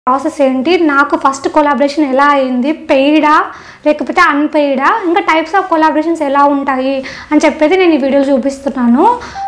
process ఏంటి నాకు first collaboration ఎలా అయింది పెయిడా లేకపోతే అన్పెయిడా ఇంకా టైప్స్ ఆఫ్ కొలాబరేషన్స్ ఎలా ఉంటాయి అని చెప్పేది నేను ఈ వీడియోలో చూపిస్తున్నాను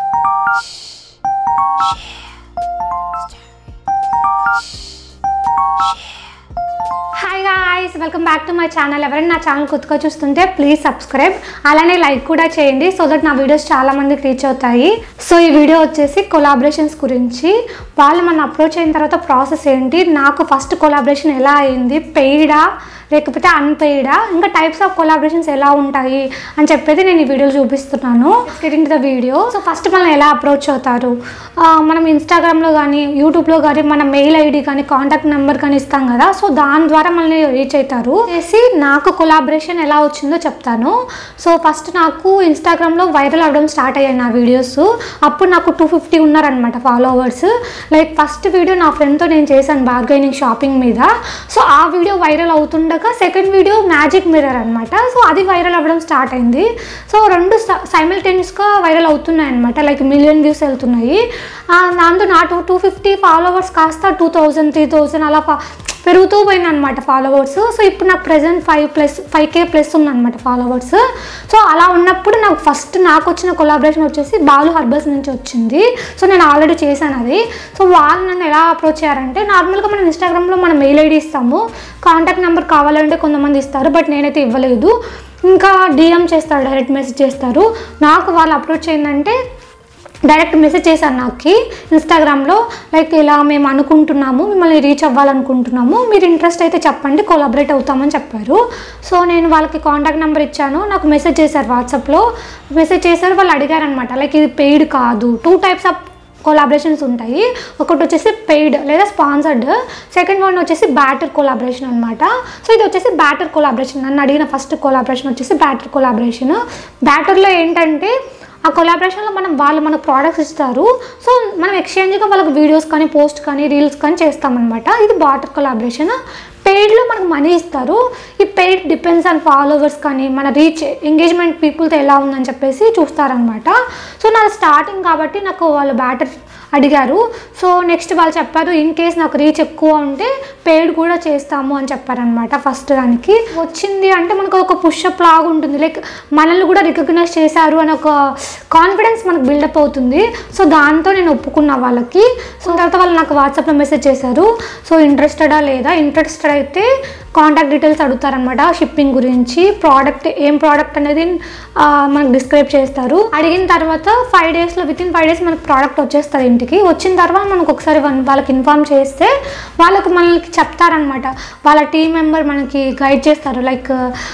hi guys welcome back to my channel ఎవరైనా నా ఛానల్ కొత్తగా చూస్తుంటే ప్లీజ్ సబ్స్క్రైబ్ అలానే లైక్ కూడా చేయండి సో దట్ నా వీడియోస్ చాలా మందికి రీచ్ అవుతాయి సో ఈ వీడియో వచ్చేసి కొలాబరేషన్స్ గురించి వాళ్ళు మన అప్రోచ్ అయిన తర్వాత ప్రాసెస్ ఏంటి నాకు ఫస్ట్ కొలాబరేషన్ ఎలా అయింది పెయిడా లేకపోతే అన్పెయిడా ఇంకా టైప్స్ ఆఫ్ కొలాబరేషన్స్ ఎలా ఉంటాయి అని చెప్పేది నేను ఈ వీడియోలో చూపిస్తున్నాను getting the video so first మనం ఎలా అప్రోచ్ అవుతారు ఆ, మనం ఇన్స్టాగ్రామ్లో కానీ యూట్యూబ్లో కానీ మన మెయిల్ ఐడి కానీ కాంటాక్ట్ నెంబర్ కానీ ఇస్తాం కదా సో దాని ద్వారా మనల్ని రీచ్ అవుతారు చేసి నాకు కొలాబరేషన్ ఎలా వచ్చిందో చెప్తాను సో ఫస్ట్ నాకు ఇన్స్టాగ్రామ్లో వైరల్ అవ్వడం స్టార్ట్ అయ్యాయి నా వీడియోస్ అప్పుడు నాకు టూ ఫిఫ్టీ ఉన్నారనమాట ఫాలోవర్స్ లైక్ ఫస్ట్ వీడియో నా ఫ్రెండ్తో నేను చేశాను బార్గైనింగ్ షాపింగ్ మీద సో ఆ వీడియో వైరల్ అవుతుండగా సెకండ్ వీడియో మ్యాజిక్ మిర్రర్ అనమాట సో అది వైరల్ అవ్వడం స్టార్ట్ అయింది సో రెండు సైమిల్టేనియస్గా వైరల్ అవుతున్నాయి అనమాట లైక్ మిలియన్ వ్యూస్ వెళ్తున్నాయి ఆ, దాంతో నా టూ టూ ఫిఫ్టీ ఫాలోవర్స్ కాస్త టూ థౌజండ్ త్రీ థౌజండ్ అలా ఫా- పెరుగుతూ పోయింది అనమాట ఫాలోవర్స్ సో ఇప్పుడు నాకు present five plus five K plus ఉందన్నమాట ఫాలోవర్స్ సో అలా ఉన్నప్పుడు నాకు ఫస్ట్ నాకు వచ్చిన కొలాబరేషన్ వచ్చేసి బాలు హర్బల్స్ నుంచి వచ్చింది సో నేను ఆల్రెడీ చేశాను అది సో వాళ్ళు నన్ను ఎలా అప్రోచ్ అయ్యారంటే నార్మల్గా మనం ఇన్స్టాగ్రామ్లో మన మెయిల్ ఐడి ఇస్తాము కాంటాక్ట్ నెంబర్ కావాలంటే కొంతమంది ఇస్తారు బట్ నేనైతే ఇవ్వలేదు ఇంకా డిఎం చేస్తారు డైరెక్ట్ మెసేజ్ చేస్తారు నాకు వాళ్ళు అప్రోచ్ అయిందంటే డైరెక్ట్ మెసేజ్ చేశాను నాకు ఇన్స్టాగ్రామ్లో లైక్ ఇలా మేము అనుకుంటున్నాము మిమ్మల్ని రీచ్ అవ్వాలనుకుంటున్నాము మీరు ఇంట్రెస్ట్ అయితే చెప్పండి కొలాబరేట్ అవుతామని చెప్పారు సో నేను వాళ్ళకి కాంటాక్ట్ నెంబర్ ఇచ్చాను నాకు మెసేజ్ చేశారు వాట్సాప్లో మెసేజ్ చేశారు వాళ్ళు అడిగారనమాట లైక్ ఇది పెయిడ్ కాదు టూ టైప్స్ ఆఫ్ కొలాబరేషన్స్ ఉంటాయి ఒకటి వచ్చేసి పెయిడ్ లేదా స్పాన్సర్డ్ సెకండ్ వన్ వచ్చేసి బ్యాటర్ కొలాబరేషన్ అనమాట సో ఇది వచ్చేసి బ్యాటర్ కొలాబరేషన్ నన్ను అడిగిన ఫస్ట్ కొలాబరేషన్ వచ్చేసి బ్యాటర్ కొలాబరేషన్ బ్యాటర్లో ఏంటంటే ఆ కొలాబరేషన్లో మనం వాళ్ళు మనకు ప్రోడక్ట్స్ ఇస్తారు సో మనం ఎక్స్చేంజ్గా వాళ్ళకి వీడియోస్ కానీ పోస్ట్ కానీ రీల్స్ కానీ చేస్తామన్నమాట ఇది బాటర్ కొలాబరేషన్ పెయిడ్లో మనకు మనీ ఇస్తారు ఈ పెయిడ్ డిపెండ్స్ ఆన్ ఫాలోవర్స్ కానీ మన రీచ్ ఎంగేజ్మెంట్ పీపుల్తో ఎలా ఉందని చెప్పేసి చూస్తారనమాట సో నా స్టార్టింగ్ కాబట్టి నాకు వాళ్ళు బ్యాటర్ అడిగారు సో నెక్స్ట్ వాళ్ళు చెప్పారు ఇన్ కేస్ నాకు రీచ్ ఎక్కువ ఉంటే పెయిడ్ కూడా చేస్తాము అని చెప్పారనమాట ఫస్ట్ దానికి వచ్చింది అంటే మనకు ఒక పుషప్ లాగా ఉంటుంది లైక్ మనల్ని కూడా రికగ్నైజ్ చేశారు అని ఒక కాన్ఫిడెన్స్ మనకు బిల్డప్ అవుతుంది సో దాంతో నేను ఒప్పుకున్నా వాళ్ళకి సో తర్వాత వాళ్ళు నాకు వాట్సాప్లో మెసేజ్ చేశారు సో ఇంట్రెస్టెడా లేదా ఇంట్రెస్టెడ్ అయితే కాంటాక్ట్ డీటెయిల్స్ అడుగుతారనమాట షిప్పింగ్ గురించి ప్రోడక్ట్ ఏం ప్రోడక్ట్ అనేది ఆ, మనకు డిస్క్రైబ్ చేస్తారు అడిగిన తర్వాత ఫైవ్ డేస్లో విత్ ఇన్ ఫైవ్ డేస్ మనకు ప్రోడక్ట్ వచ్చేస్తుంది ఇంటికి వచ్చిన తర్వాత మనకు ఒకసారి వన్- వాళ్ళకి ఇన్ఫామ్ చేస్తే వాళ్ళకి మనకి చెప్తారనమాట వాళ్ళ టీం మెంబర్ మనకి గైడ్ చేస్తారు లైక్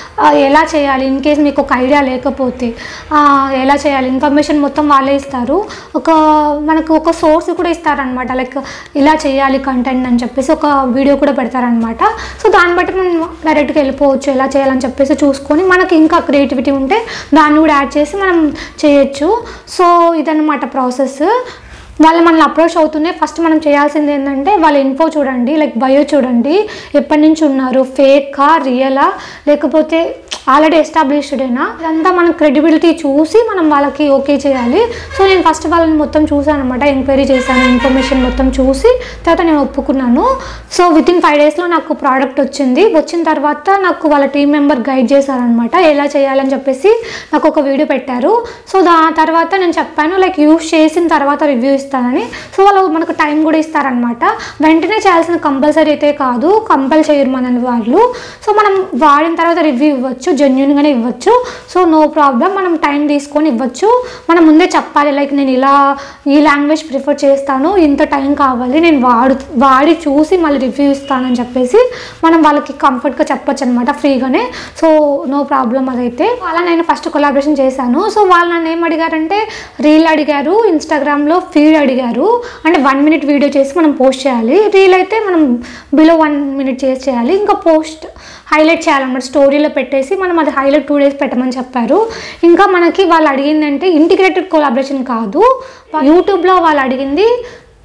ఎలా చేయాలి ఇన్ కేస్ మీకు ఒక ఐడియా లేకపోతే ఆ, ఎలా చేయాలి ఇన్ఫర్మేషన్ మొత్తం వాళ్ళే ఇస్తారు ఒక మనకు ఒక సోర్స్ కూడా ఇస్తారనమాట లైక్ ఇలా చేయాలి కంటెంట్ అని చెప్పేసి ఒక వీడియో కూడా పెడతారనమాట సో దాన్ని బట్టి మనం డైరెక్ట్గా వెళ్ళిపోవచ్చు ఎలా చేయాలని చెప్పేసి చూసుకొని మనకి ఇంకా క్రియేటివిటీ ఉంటే దాన్ని కూడా యాడ్ చేసి మనం చేయొచ్చు సో ఇదన్నమాట ప్రాసెస్ వాళ్ళు మనల్ని అప్రోచ్ అవుతూనే ఫస్ట్ మనం చేయాల్సింది ఏంటంటే వాళ్ళ ఇన్ఫో చూడండి లైక్ బయో చూడండి ఎప్పటి నుంచి ఉన్నారు ఫేకా రియలా లేకపోతే ఆల్రెడీ ఎస్టాబ్లిష్డేనా ఇదంతా మనం క్రెడిబిలిటీ చూసి మనం వాళ్ళకి ఓకే చేయాలి సో నేను ఫస్ట్ వాళ్ళని మొత్తం చూసాను అనమాట ఎంక్వైరీ చేశాను ఇన్ఫర్మేషన్ మొత్తం చూసి తర్వాత నేను ఒప్పుకున్నాను సో విత్ ఇన్ ఫైవ్ డేస్లో నాకు ప్రోడక్ట్ వచ్చింది వచ్చిన తర్వాత నాకు వాళ్ళ టీం మెంబర్ గైడ్ చేశారనమాట ఎలా చేయాలని చెప్పేసి నాకు ఒక వీడియో పెట్టారు సో దా తర్వాత నేను చెప్పాను లైక్ యూస్ చేసిన తర్వాత రివ్యూ ఇస్తానని సో వాళ్ళు మనకు టైం కూడా ఇస్తారనమాట వెంటనే చేయాల్సిన కంపల్సరీ అయితే కాదు కంపల్ చేయరు మనల్ని వాళ్ళు సో మనం వాడిన తర్వాత రివ్యూ ఇవ్వచ్చు జెన్యున్గానే ఇవ్వచ్చు సో నో ప్రాబ్లం మనం టైం తీసుకొని ఇవ్వచ్చు మనం ముందే చెప్పాలి లైక్ నేను ఇలా ఈ లాంగ్వేజ్ ప్రిఫర్ చేస్తాను ఇంత టైం కావాలి నేను వాడు వాడి చూసి మళ్ళీ రివ్యూ ఇస్తానని చెప్పేసి మనం వాళ్ళకి కంఫర్ట్గా చెప్పొచ్చు అనమాట ఫ్రీగానే సో నో ప్రాబ్లం అదైతే అలా నేను ఫస్ట్ కొలాబరేషన్ చేశాను సో వాళ్ళు నన్ను ఏం అడిగారంటే రీల్ అడిగారు ఇన్స్టాగ్రామ్లో ఫీడ్ అడిగారు అంటే వన్ మినిట్ వీడియో చేసి మనం పోస్ట్ చేయాలి రీల్ అయితే మనం బిలో వన్ మినిట్ చేసి చేయాలి ఇంకా పోస్ట్ హైలైట్ చేయాలన్నమాట స్టోరీలో పెట్టేసి మనం అది హైలైట్ టూ డేస్ పెట్టమని చెప్పారు ఇంకా మనకి వాళ్ళు అడిగిందంటే ఇంటిగ్రేటెడ్ కొలాబరేషన్ కాదు యూట్యూబ్లో వాళ్ళు అడిగింది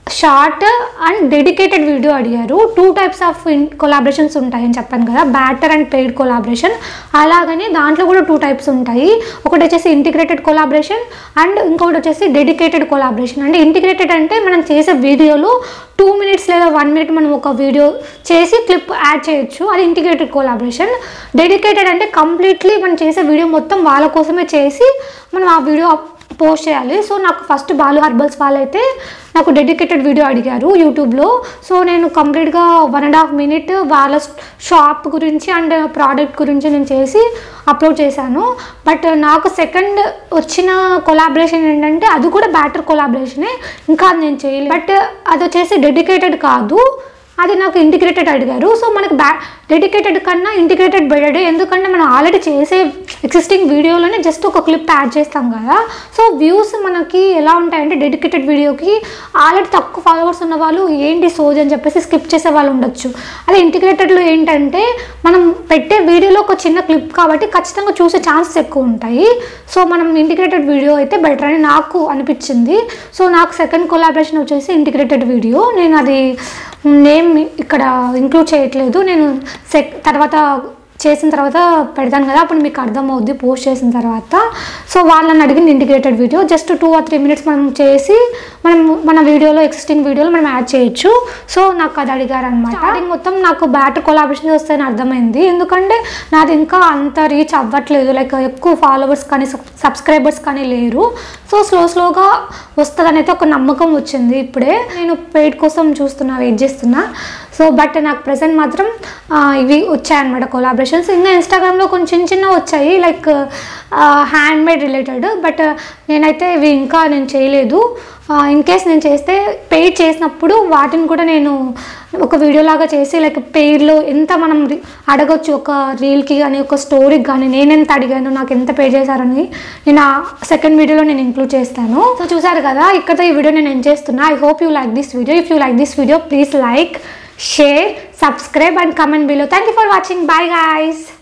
షార్ట్ అండ్ డెడికేటెడ్ వీడియో అడిగారు టూ టైప్స్ ఆఫ్ కొలాబరేషన్స్ ఉంటాయని చెప్పాను కదా బ్యాటర్ అండ్ పెయిడ్ కొలాబరేషన్ అలాగని దాంట్లో కూడా టూ టైప్స్ ఉంటాయి ఒకటి వచ్చేసి ఇంటిగ్రేటెడ్ కొలాబరేషన్ అండ్ ఇంకొకటి వచ్చేసి డెడికేటెడ్ కొలాబరేషన్ అంటే ఇంటిగ్రేటెడ్ అంటే మనం చేసే వీడియోలో టూ మినిట్స్ లేదా వన్ మినిట్ మనం ఒక వీడియో చేసి క్లిప్ యాడ్ చేయొచ్చు అది ఇంటిగ్రేటెడ్ కొలాబరేషన్ డెడికేటెడ్ అంటే కంప్లీట్లీ మనం చేసే వీడియో మొత్తం వాళ్ళ కోసమే చేసి మనం ఆ వీడియో పోస్ట్ చేయాలి సో నాకు ఫస్ట్ బాలు హర్బల్స్ వాళ్ళైతే నాకు డెడికేటెడ్ వీడియో అడిగారు యూట్యూబ్లో సో నేను కంప్లీట్గా వన్ అండ్ హాఫ్ మినిట్ వాళ్ళ షాప్ గురించి అండ్ ప్రోడక్ట్ గురించి నేను చేసి అప్లోడ్ చేశాను బట్ నాకు సెకండ్ వచ్చిన కొలాబరేషన్ ఏంటంటే అది కూడా బ్యాటర్ కొలాబరేషనే ఇంకా అది నేను చేయలేదు బట్ అది వచ్చేసి డెడికేటెడ్ కాదు అది నాకు ఇంటిగ్రేటెడ్ అడిగారు సో మనకి బ్యా డెడికేటెడ్ కన్నా ఇంటిగ్రేటెడ్ బెటర్ ఎందుకంటే మనం ఆల్రెడీ చేసే ఎగ్జిస్టింగ్ వీడియోలోనే జస్ట్ ఒక క్లిప్ యాడ్ చేస్తాం కదా సో వ్యూస్ మనకి ఎలా ఉంటాయంటే డెడికేటెడ్ వీడియోకి ఆల్రెడీ తక్కువ ఫాలోవర్స్ ఉన్న వాళ్ళు ఏంటి సోజ్ అని చెప్పేసి స్కిప్ చేసే వాళ్ళు ఉండొచ్చు అదే ఇంటిగ్రేటెడ్లో ఏంటంటే మనం పెట్టే వీడియోలో ఒక చిన్న క్లిప్ కాబట్టి ఖచ్చితంగా చూసే ఛాన్సెస్ ఎక్కువ ఉంటాయి సో మనం ఇంటిగ్రేటెడ్ వీడియో అయితే బెటర్ అని నాకు అనిపించింది సో నాకు సెకండ్ కొలాబరేషన్ వచ్చేసి ఇంటిగ్రేటెడ్ వీడియో నేను అది నేమ్ ఇక్కడ ఇంక్లూడ్ చేయట్లేదు నేను సెక్ తర్వాత చేసిన తర్వాత పెడతాను కదా అప్పుడు మీకు అర్థమవుద్ది పోస్ట్ చేసిన తర్వాత సో వాళ్ళని అడిగింది integrated video just two or three minutes మనం చేసి మనం మన వీడియోలో ఎక్సిస్టింగ్ వీడియోలో మనం యాడ్ చేయొచ్చు సో నాకు అది అడిగారు అనమాట స్టార్టింగ్ మొత్తం నాకు బ్యాటర్ కొలాబరేషన్ వస్తాయని అర్థమైంది ఎందుకంటే నాది ఇంకా అంత రీచ్ అవ్వట్లేదు లైక్ ఎక్కువ ఫాలోవర్స్ కానీ సబ్స్క్రైబర్స్ కానీ లేరు సో స్లో స్లోగా వస్తుందని అయితే ఒక నమ్మకం వచ్చింది ఇప్పుడే నేను పెయిడ్ కోసం చూస్తున్నా వెయిట్ చేస్తున్నా సో బట్ నాకు ప్రజెంట్ మాత్రం ఆ, ఇవి వచ్చాయన్నమాట కొలాబరేషన్స్ ఇంకా ఇన్స్టాగ్రామ్లో కొంచెం చిన్న చిన్న వచ్చాయి like hand made related but నేనైతే ఇవి ఇంకా నేను చేయలేదు ఇన్ కేస్ నేను చేస్తే పెయిడ్ చేసినప్పుడు వాటిని కూడా నేను ఒక వీడియో లాగా చేసి లైక్ పెయిడ్లో ఎంత మనం రి- అడగొచ్చు ఒక రీల్కి కానీ ఒక స్టోరీకి కానీ నేను ఎంత అడిగాను నాకు ఎంత పే చేశారని నేను ఆ సెకండ్ వీడియోలో నేను ఇంక్లూడ్ చేస్తాను సో చూసారు కదా ఇక్కడ ఈ వీడియో నేను ఎండ్ చేస్తున్నా I hope you like this video if you like this video please like share subscribe and comment below thank you for watching bye guys